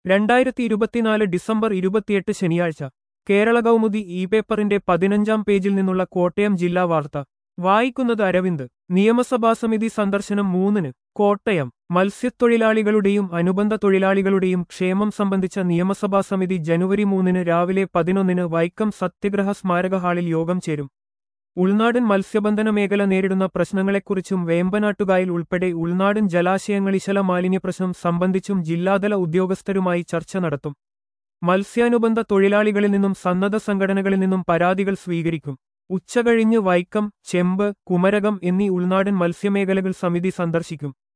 രണ്ടായിരത്തി ഇരുപത്തിനാല് ഡിസംബർ ഇരുപത്തിയെട്ട് ശനിയാഴ്ച കേരള കൗമുദി ഇ പേപ്പറിന്റെ പതിനഞ്ചാം പേജിൽ നിന്നുള്ള കോട്ടയം ജില്ലാ വാർത്ത വായിക്കുന്നത് അരവിന്ദ് നിയമസഭാ സമിതി സന്ദർശനം മൂന്നിന് കോട്ടയം മത്സ്യത്തൊഴിലാളികളുടെയും അനുബന്ധ തൊഴിലാളികളുടെയും ക്ഷേമം സംബന്ധിച്ച നിയമസഭാ സമിതി ജനുവരി മൂന്നിന് രാവിലെ പതിനൊന്നിന് വൈക്കം സത്യഗ്രഹ സ്മാരക ഹാളിൽ യോഗം ചേരും ഉൾനാടൻ മത്സ്യബന്ധന മേഖല നേരിടുന്ന പ്രശ്നങ്ങളെക്കുറിച്ചും വേമ്പനാട്ടുകായൽ ഉൾപ്പെടെ ഉൾനാടൻ ജലാശയങ്ങളിശല മാലിന്യ പ്രശ്നം സംബന്ധിച്ചും ജില്ലാതല ഉദ്യോഗസ്ഥരുമായി ചർച്ച നടത്തും മത്സ്യാനുബന്ധ തൊഴിലാളികളിൽ നിന്നും സന്നദ്ധ സംഘടനകളിൽ നിന്നും പരാതികൾ സ്വീകരിക്കും ഉച്ചകഴിഞ്ഞ് വൈക്കം ചെമ്പ് കുമരകം എന്നീ ഉൾനാടൻ മത്സ്യമേഖലകൾ സമിതി സന്ദർശിക്കും